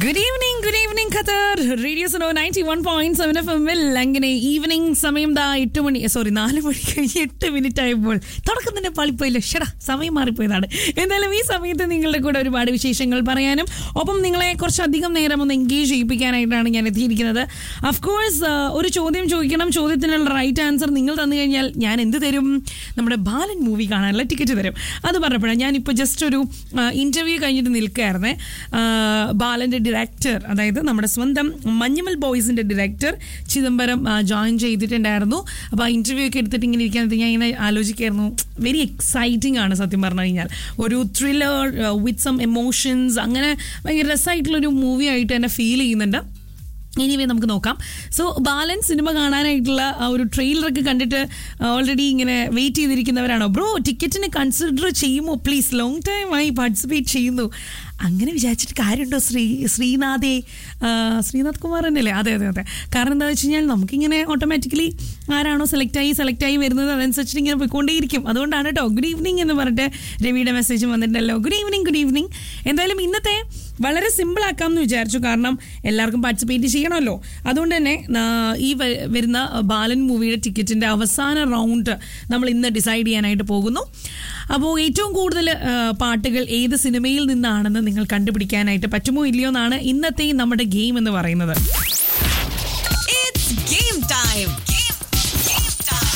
Good evening good evening Qatar radio so ninety one point seven F എമ്മിൽ അങ്ങനെ evening സമയം ദാ എട്ട് മണി സോറി നാല് മണി കഴിഞ്ഞ് എട്ട് മിനിറ്റ് ആയപ്പോൾ തുടക്കം തന്നെ പാളിപ്പോയില്ല ഷടാ സമയം മാറിപ്പോയതാണ് എന്തായാലും ഈ സമയത്ത് നിങ്ങളുടെ കൂടെ ഒരുപാട് വിശേഷങ്ങൾ പറയാനും ഒപ്പം നിങ്ങളെ കുറച്ചധികം നേരം ഒന്ന് എൻഗേജ് ചെയ്യിപ്പിക്കാനായിട്ടാണ് ഞാൻ എത്തിയിരിക്കുന്നത് അഫ്കോഴ്സ് ഒരു ചോദ്യം ചോദിക്കണം ചോദ്യത്തിനുള്ള റൈറ്റ് ആൻസർ നിങ്ങൾ തന്നു കഴിഞ്ഞാൽ ഞാൻ എന്ത് തരും നമ്മുടെ ബാലൻ മൂവി കാണാനുള്ള ടിക്കറ്റ് തരും അത് പറഞ്ഞപ്പോഴാണ് ഞാനിപ്പോൾ ജസ്റ്റ് ഒരു ഇൻ്റർവ്യൂ കഴിഞ്ഞിട്ട് നിൽക്കുകയായിരുന്നേ ആ, ബാലൻ്റെ ഡയറക്ടർ അതായത് നമ്മുടെ സ്വന്തം മഞ്ഞുമൽ ബോയ്സിൻ്റെ ഡയറക്ടർ ചിദംബരം ജോയിൻ ചെയ്തിട്ടുണ്ടായിരുന്നു അപ്പോൾ ആ ഇൻ്റർവ്യൂ ഒക്കെ എടുത്തിട്ട് ഇങ്ങനെ ഇരിക്കാൻ ഞാൻ ഇങ്ങനെ ആലോചിക്കായിരുന്നു വെരി എക്സൈറ്റിംഗ് ആണ് സത്യം പറഞ്ഞു കഴിഞ്ഞാൽ ഒരു ത്രില്ലർ വിത്ത് സം എമോഷൻസ് അങ്ങനെ ഭയങ്കര രസമായിട്ടുള്ളൊരു മൂവി ആയിട്ട് തന്നെ ഫീൽ ചെയ്യുന്നുണ്ട് എനിവേ നമുക്ക് നോക്കാം സോ ബാലൻ സിനിമ കാണാനായിട്ടുള്ള ആ ഒരു ട്രെയിലറൊക്കെ കണ്ടിട്ട് ഓൾറെഡി ഇങ്ങനെ വെയിറ്റ് ചെയ്തിരിക്കുന്നവരാണോ ബ്രോ ടിക്കറ്റിന് കൺസിഡർ ചെയ്യുമോ പ്ലീസ് ലോങ് ടൈമായി പാർട്ടിസിപ്പേറ്റ് ചെയ്യുന്നു അങ്ങനെ വിചാരിച്ചിട്ട് കാര്യമുണ്ടോ ശ്രീ ശ്രീനാഥേ ആ, ശ്രീനാഥ് കുമാർ തന്നെയല്ലേ അതെ അതെ അതെ കാരണം എന്താ വെച്ച് കഴിഞ്ഞാൽ നമുക്കിങ്ങനെ ഓട്ടോമാറ്റിക്കലി ആരാണോ സെലക്ട് ആയി സെലക്ട് ആയി വരുന്നത് അതനുസരിച്ചിട്ട് ഇങ്ങനെ പോയിക്കൊണ്ടേയിരിക്കും അതുകൊണ്ടാണ് കേട്ടോ ഗുഡ് ഈവനിങ് എന്ന് പറഞ്ഞിട്ട് രവിയുടെ മെസ്സേജ് വന്നിട്ടുണ്ടല്ലോ ഗുഡ് ഈവനിങ് ഗുഡ് ഈവനിങ് എന്തായാലും ഇന്നത്തെ വളരെ സിമ്പിൾ ആക്കാം എന്ന് വിചാരിച്ചു കാരണം എല്ലാവർക്കും പാർട്ടിസിപ്പേറ്റ് ചെയ്യണമല്ലോ അതുകൊണ്ട് തന്നെ ആ, ഈ വ- വരുന്ന ബാലൻ മൂവിയുടെ ടിക്കറ്റിന്റെ അവസാന റൗണ്ട് നമ്മൾ ഇന്ന് ഡിസൈഡ് ചെയ്യാനായിട്ട് പോകുന്നു അപ്പോൾ ഏറ്റവും കൂടുതൽ ആ, പാട്ടുകൾ ഏത് സിനിമയിൽ നിന്നാണെന്ന് നിങ്ങൾ കണ്ടുപിടിക്കാനായിട്ട് പറ്റുമോ ഇല്ലയോ എന്നാണ് ഇന്നത്തെ നമ്മുടെ ഗെയിം എന്ന് പറയുന്നത് It's game time. Game, game time.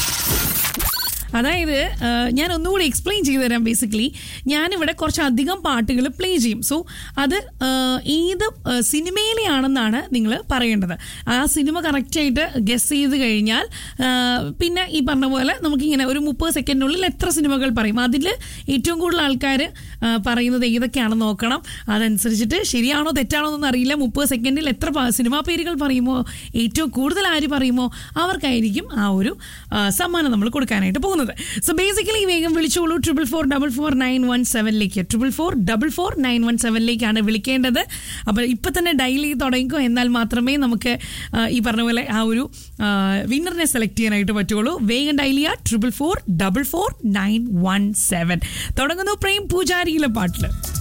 അതായത് ആ, ഞാൻ ഒന്നുകൂടി എക്സ്പ്ലെയിൻ ചെയ്തു തരാം ബേസിക്കലി ഞാനിവിടെ കുറച്ചധികം പാട്ടുകൾ പ്ലേ ചെയ്യും സോ അത് ആ, ഏത് ആ, സിനിമയിലെയാണെന്നാണ് നിങ്ങൾ പറയേണ്ടത് ആ സിനിമ കറക്റ്റായിട്ട് ഗസ് ചെയ്ത് കഴിഞ്ഞാൽ ആ, പിന്നെ ഈ പറഞ്ഞ പോലെ നമുക്കിങ്ങനെ ഒരു മുപ്പത് സെക്കൻഡിനുള്ളിൽ എത്ര സിനിമകൾ പറയും അതിൽ ഏറ്റവും കൂടുതൽ ആൾക്കാർ പറയുന്നത് ഏതൊക്കെയാണെന്ന് നോക്കണം അതനുസരിച്ചിട്ട് ശരിയാണോ തെറ്റാണോ എന്നൊന്നും അറിയില്ല മുപ്പത് സെക്കൻഡിൽ എത്ര പ- സിനിമാ പേരുകൾ പറയുമോ ഏറ്റവും കൂടുതൽ ആര് പറയുമോ അവർക്കായിരിക്കും ആ ഒരു ആ, സമ്മാനം നമ്മൾ കൊടുക്കാനായിട്ട് പോകുന്നത് സോ ബേസിക്കലി വേഗം വിളിച്ചോളൂ triple four double four nine one സെവനിലേക്ക് triple four double four nine one സെവനിലേക്കാണ് വിളിക്കേണ്ടത് അപ്പോൾ ഇപ്പം തന്നെ ഡയൽ ചെയ്ത് തുടങ്ങിക്കോ എന്നാൽ മാത്രമേ നമുക്ക് ആ, ഈ പറഞ്ഞ പോലെ ആ ഒരു വിന്നറിനെ സെലക്ട് ചെയ്യാനായിട്ട് പറ്റുള്ളൂ വേഗം ഡയൽ ചെയ്യുക triple four double four nine one seven തുടങ്ങുന്നു പ്രേം പൂജാരിയിലെ പാട്ടിൽ